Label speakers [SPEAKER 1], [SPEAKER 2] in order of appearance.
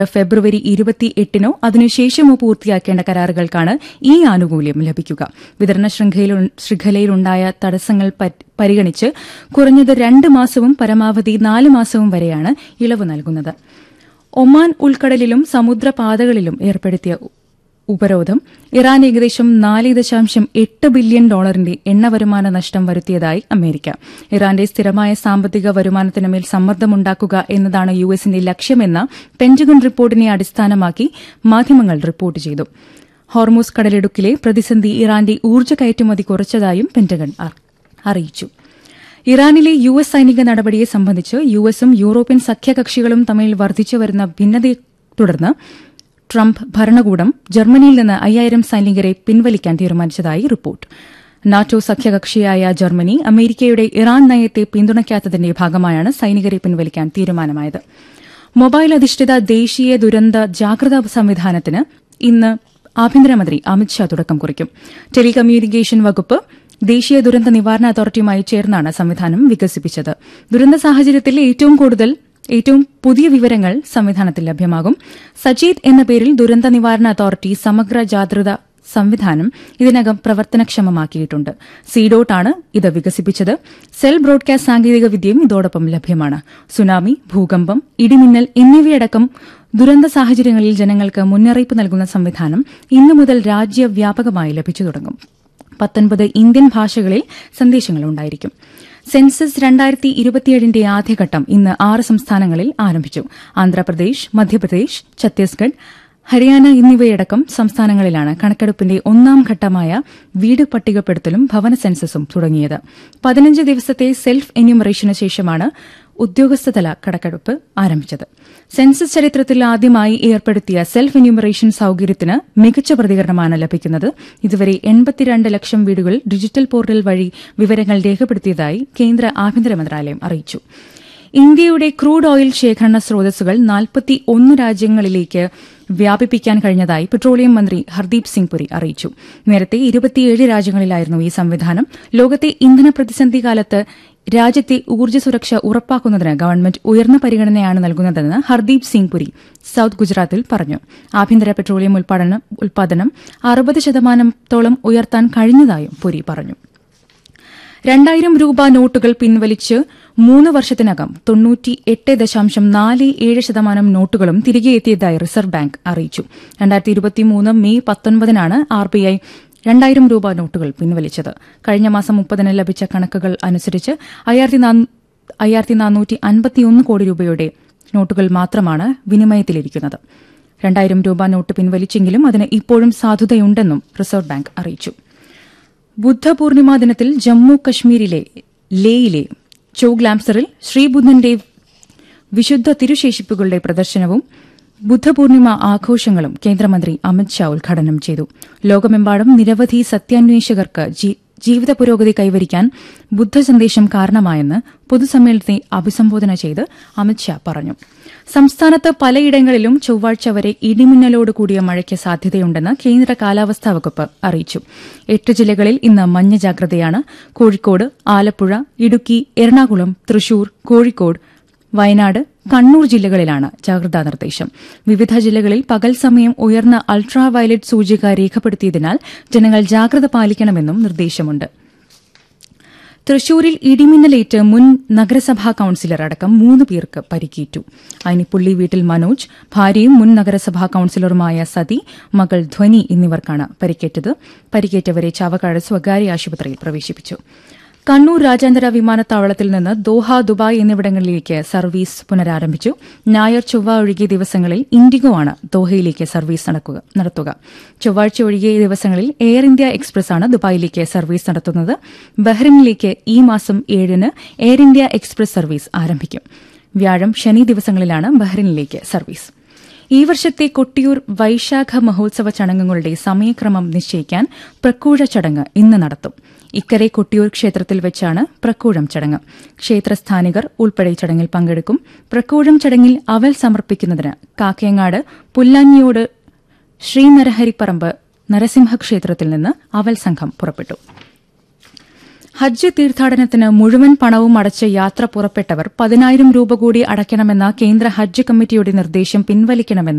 [SPEAKER 1] ഫെബ്രുവരി ഇരുപത്തിയെട്ടിനോ അതിനുശേഷമോ പൂർത്തിയാക്കേണ്ട കരാറുകൾക്കാണ് ഈ ആനുകൂല്യം ലഭിക്കുക വിതരണ ശൃംഖലയിൽ- ശൃംഖലയിലുണ്ടായ തടസ്സങ്ങൾ പറ്റ് പരിഗണിച്ച് കുറഞ്ഞത് രണ്ട് മാസവും പരമാവധി നാല് മാസവും വരെയാണ് ഇളവ് നൽകുന്നത് ഒമാൻ ഉൾക്കടലിലും സമുദ്രപാതകളിലും ഏർപ്പെടുത്തിയ ഉപരോധം ഇറാൻ ഏകദേശം നാല് ദശാംശം എട്ട് ബില്യൺ ഡോളറിന്റെ എണ്ണ വരുമാന നഷ്ടം വരുത്തിയതായി അമേരിക്ക ഇറാന്റെ സ്ഥിരമായ സാമ്പത്തിക വരുമാനത്തിനുമേൽ സമ്മർദ്ദമുണ്ടാക്കുക എന്നതാണ് യു എസിന്റെ ലക്ഷ്യമെന്ന പെന്റഗൺ റിപ്പോർട്ടിനെ അടിസ്ഥാനമാക്കി മാധ്യമങ്ങൾ റിപ്പോർട്ട് ചെയ്തു ഹോർമൂസ് കടലിടുക്കിലെ പ്രതിസന്ധി ഇറാന്റെ ഊർജ്ജ കയറ്റുമതി കുറച്ചതായും പെന്റഗൺ അർ- അറിയിച്ചു ഇറാനിലെ യു എസ് സൈനിക നടപടിയെ സംബന്ധിച്ച് യു എസും യൂറോപ്യൻ സഖ്യകക്ഷികളും തമ്മിൽ വർദ്ധിച്ചുവരുന്ന ഭിന്നതയെ തുടർന്ന് ട്രംപ് ഭരണകൂടം ജർമ്മനിയിൽ നിന്ന് അയ്യായിരം സൈനികരെ പിൻവലിക്കാൻ തീരുമാനിച്ചതായി റിപ്പോർട്ട് നാറ്റോ സഖ്യകക്ഷിയായ ജർമ്മനി അമേരിക്കയുടെ ഇറാൻ നയത്തെ പിന്തുണയ്ക്കാത്തതിന്റെ ഭാഗമായാണ് സൈനികരെ പിൻവലിക്കാൻ തീരുമാനമായത് മൊബൈൽ അധിഷ്ഠിത ദേശീയ ദുരന്ത ജാഗ്രതാ സംവിധാനത്തിന് ഇന്ന് ആഭ്യന്തരമന്ത്രി അമിത്ഷാ തുടക്കം കുറിക്കും ടെലികമ്മ്യൂണിക്കേഷൻ വകുപ്പ് ദേശീയ ദുരന്ത നിവാരണ അതോറിറ്റിയുമായി ചേർന്നാണ് സംവിധാനം വികസിപ്പിച്ചത് ദുരന്ത സാഹചര്യത്തിൽ ഏറ്റവും കൂടുതൽ ഏറ്റവും പുതിയ വിവരങ്ങൾ സംവിധാനത്തിൽ ലഭ്യമാകും സജീദ് എന്ന പേരിൽ ദുരന്ത നിവാരണ അതോറിറ്റി സമഗ്ര ജാഗ്രത സംവിധാനം ഇതിനകം പ്രവർത്തനക്ഷമമാക്കിയിട്ടുണ്ട് സീഡോട്ടാണ് ഇത് വികസിപ്പിച്ചത് സെൽ ബ്രോഡ്കാസ്റ്റ് സാങ്കേതിക വിദ്യയും ഇതോടൊപ്പം ലഭ്യമാണ് സുനാമി ഭൂകമ്പം ഇടിമിന്നൽ എന്നിവയടക്കം ദുരന്ത സാഹചര്യങ്ങളിൽ ജനങ്ങൾക്ക് മുന്നറിയിപ്പ് നൽകുന്ന സംവിധാനം ഇന്നു മുതൽ രാജ്യവ്യാപകമായി ലഭിച്ചു തുടങ്ങും പത്തൊൻപത് ഇന്ത്യൻ ഭാഷകളിൽ സന്ദേശങ്ങളുണ്ടായിരിക്കും സെൻസസ് രണ്ടായിരത്തി ഇരുപത്തിയേഴിന്റെ ആദ്യഘട്ടം ഇന്ന് ആറ് സംസ്ഥാനങ്ങളിൽ ആരംഭിച്ചു ആന്ധ്രാപ്രദേശ് മധ്യപ്രദേശ് ഛത്തീസ്ഗഡ് ഹരിയാന എന്നിവയടക്കം സംസ്ഥാനങ്ങളിലാണ് കണക്കെടുപ്പിന്റെ ഒന്നാം ഘട്ടമായ വീട് പട്ടികപ്പെടുത്തലും ഭവന സെൻസസും തുടങ്ങിയത് പതിനഞ്ച് ദിവസത്തെ സെൽഫ് എന്യൂമറേഷന് ശേഷമാണ് ഉദ്യോഗസ്ഥതല കണക്കെടുപ്പ് ആരംഭിച്ചത് സെൻസസ് ചരിത്രത്തിൽ ആദ്യമായി ഏർപ്പെടുത്തിയ സെൽഫ് എന്യൂമറേഷൻ സൌകര്യത്തിന് മികച്ച പ്രതികരണമാണ് ലഭിക്കുന്നത് ഇതുവരെ എൺപത്തിരണ്ട് ലക്ഷം വീടുകൾ ഡിജിറ്റൽ പോർട്ടൽ വഴി വിവരങ്ങൾ രേഖപ്പെടുത്തിയതായി കേന്ദ്ര ആഭ്യന്തര മന്ത്രാലയം അറിയിച്ചു ഇന്ത്യയുടെ ക്രൂഡ് ഓയിൽ ശേഖരണ സ്രോതസ്സുകൾ നാൽപ്പത്തി ഒന്ന് രാജ്യങ്ങളിലേക്ക് വ്യാപിപ്പിക്കാൻ കഴിഞ്ഞതായി പെട്രോളിയം മന്ത്രി ഹർദീപ് സിംഗ് പുരി അറിയിച്ചു നേരത്തെ ഇരുപത്തിയേഴ് രാജ്യങ്ങളിലായിരുന്നു ഈ സംവിധാനം ലോകത്തെ ഇന്ധന പ്രതിസന്ധി കാലത്ത് രാജ്യത്തെ ഊർജ്ജ സുരക്ഷ ഉറപ്പാക്കുന്നതിന് ഗവൺമെന്റ് ഉയർന്ന പരിഗണനയാണ് നൽകുന്നതെന്ന് ഹർദീപ് സിംഗ് പുരി സൌത്ത് ഗുജറാത്തിൽ പറഞ്ഞു ആഭ്യന്തര പെട്രോളിയം ഉൽപ്പാദനം ഉൽപ്പാദനം അറുപത് ശതമാനത്തോളം ഉയർത്താൻ കഴിഞ്ഞതായും പുരി പറഞ്ഞു രണ്ടായിരം രൂപ നോട്ടുകൾ പിൻവലിച്ച് മൂന്ന് വർഷത്തിനകം തൊണ്ണൂറ്റി എട്ട് ദശാംശം നാല് ഏഴ് ശതമാനം നോട്ടുകളും തിരികെ എത്തിയതായി റിസർവ് ബാങ്ക് അറിയിച്ചു രണ്ടായിരത്തി ഇരുപത്തിമൂന്ന് മെയ് പത്തൊൻപതിനാണ് ആർ ബി ഐ രണ്ടായിരം രൂപ നോട്ടുകൾ പിൻവലിച്ചത് കഴിഞ്ഞ മാസം മുപ്പതിന് ലഭിച്ച കണക്കുകൾ അനുസരിച്ച് അയ്യായിരത്തി നാനൂറ്റി അൻപത്തിയൊന്ന് കോടി രൂപയുടെ നോട്ടുകൾ മാത്രമാണ് വിനിമയത്തിലിരിക്കുന്നത് രണ്ടായിരം രൂപ നോട്ട് പിൻവലിച്ചെങ്കിലും അതിന് ഇപ്പോഴും സാധുതയുണ്ടെന്നും റിസർവ് ബാങ്ക് അറിയിച്ചു ബുദ്ധപൂർണിമ ദിനത്തിൽ ജമ്മു കശ്മീരിലെ ലേയിലെ ചോഗ്ലാംസറിൽ ശ്രീബുദ്ധന്റെ വിശുദ്ധ തിരുശേഷിപ്പുകളുടെ പ്രദർശനവും ബുദ്ധപൂർണിമ ആഘോഷങ്ങളും കേന്ദ്രമന്ത്രി അമിത്ഷാ ഉദ്ഘാടനം ചെയ്തു ലോകമെമ്പാടും നിരവധി സത്യാന്വേഷകർക്ക് ജീ- ജീവിത പുരോഗതി കൈവരിക്കാൻ ബുദ്ധസന്ദേശം കാരണമായെന്ന് പൊതുസമ്മേളനത്തെ അഭിസംബോധന ചെയ്ത് അമിത്ഷാ പറഞ്ഞു സംസ്ഥാനത്ത് പലയിടങ്ങളിലും ചൊവ്വാഴ്ച വരെ ഇടിമിന്നലോട് കൂടിയ മഴയ്ക്ക് സാധ്യതയുണ്ടെന്ന് കേന്ദ്ര കാലാവസ്ഥാ വകുപ്പ് അറിയിച്ചു എട്ട് ജില്ലകളിൽ ഇന്ന് മഞ്ഞ ജാഗ്രതയാണ് കോഴിക്കോട് ആലപ്പുഴ ഇടുക്കി എറണാകുളം തൃശൂർ കോഴിക്കോട് വയനാട് കണ്ണൂർ ജില്ലകളിലാണ് ജാഗ്രതാ നിർദ്ദേശം വിവിധ ജില്ലകളിൽ പകൽ സമയം ഉയർന്ന അൾട്രാ വയലറ്റ് സൂചിക രേഖപ്പെടുത്തിയതിനാൽ ജനങ്ങൾ ജാഗ്രത പാലിക്കണമെന്നും നിർദ്ദേശമുണ്ട് തൃശൂരിൽ ഇടിമിന്നലേറ്റ് മുൻ നഗരസഭാ കൌൺസിലർ അടക്കം മൂന്ന് പേർക്ക് പരിക്കേറ്റു അയിനിപ്പുള്ളി വീട്ടിൽ മനോജ് ഭാര്യയും മുൻ നഗരസഭാ കൌൺസിലറുമായ സതി മകൾ ധ്വനി എന്നിവർക്കാണ് പരിക്കേറ്റത് പരിക്കേറ്റവരെ ചാവക്കാട് സ്വകാര്യ ആശുപത്രിയിൽ പ്രവേശിപ്പിച്ചു കണ്ണൂർ രാജ്യാന്തര വിമാനത്താവളത്തിൽ നിന്ന് ദോഹ ദുബായ് എന്നിവിടങ്ങളിലേക്ക് സർവീസ് പുനരാരംഭിച്ചു ഞായർ ചൊവ്വ ഒഴികെ ദിവസങ്ങളിൽ ഇൻഡിഗോ ആണ് ദോഹയിലേക്ക് സർവീസ് നടക്കുക- നടത്തുക ചൊവ്വാഴ്ച ഒഴികെ ദിവസങ്ങളിൽ എയർ ഇന്ത്യ എക്സ്പ്രസ് ആണ് ദുബായിലേക്ക് സർവീസ് നടത്തുന്നത് ബഹ്റിനിലേക്ക് ഈ മാസം ഏഴിന് എയർ ഇന്ത്യ എക്സ്പ്രസ് സർവീസ് ആരംഭിക്കും വ്യാഴം ശനി ദിവസങ്ങളിലാണ് ബഹ്റിനിലേക്ക് സർവീസ് ഈ വർഷത്തെ കൊട്ടിയൂർ വൈശാഖ മഹോത്സവ ചടങ്ങുകളുടെ സമയക്രമം നിശ്ചയിക്കാൻ പ്രക്കൂഴ ചടങ്ങ് ഇന്ന് നടത്തും ഇക്കരെ കൊട്ടിയൂർ ക്ഷേത്രത്തിൽ വെച്ചാണ് പ്രക്കൂഴം ചടങ്ങ് ക്ഷേത്രസ്ഥാനികർ ഉൾപ്പെടെ ചടങ്ങിൽ പങ്കെടുക്കും പ്രക്കൂഴം ചടങ്ങിൽ അവൽ സമർപ്പിക്കുന്നതിന് കാക്കയങ്ങാട് പുല്ലാഞ്ഞിയോട് ശ്രീനരഹരിപ്പറമ്പ് നരസിംഹ ക്ഷേത്രത്തിൽ നിന്ന് അവൽ സംഘം പുറപ്പെട്ടു ഹജ്ജ് തീർത്ഥാടനത്തിന് മുഴുവൻ പണവും അടച്ച് യാത്ര പുറപ്പെട്ടവർ പതിനായിരം രൂപ കൂടി അടയ്ക്കണമെന്ന കേന്ദ്ര ഹജ്ജ് കമ്മിറ്റിയുടെ നിർദ്ദേശം പിൻവലിക്കണമെന്ന്